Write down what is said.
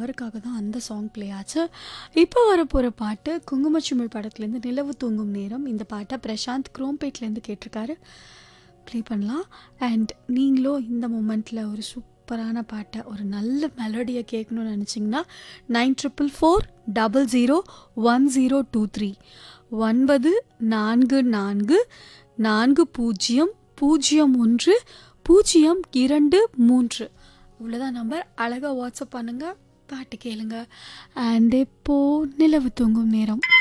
அவருக்காக தான் அந்த சாங் ப்ளே ஆச்சு இப்போ வரப்போகிற பாட்டு குங்குமச்சிமிழ் படத்துலேருந்து நிலவு தூங்கும் நேரம் இந்த பாட்டை பிரசாந்த் குரோம்பேட்லேருந்து கேட்டிருக்காரு ப்ளே பண்ணலாம் அண்ட் நீங்களும் இந்த மூமெண்ட்டில் ஒரு சூப்பரான பாட்டை ஒரு நல்ல மெலடியை கேட்கணும்னு நினச்சிங்கன்னா nine triple four double zero one zero two three ஒன்பது நான்கு நான்கு நான்கு பூஜ்ஜியம் பூஜ்ஜியம் ஒன்று பூஜ்ஜியம் இரண்டு மூன்று இவ்வளோதான் நம்பர் அழகாக வாட்ஸ்அப் பண்ணுங்கள் பாட்டு கேளுங்க அண்ட் இப்போ நிலவு தூங்கும் நேரம்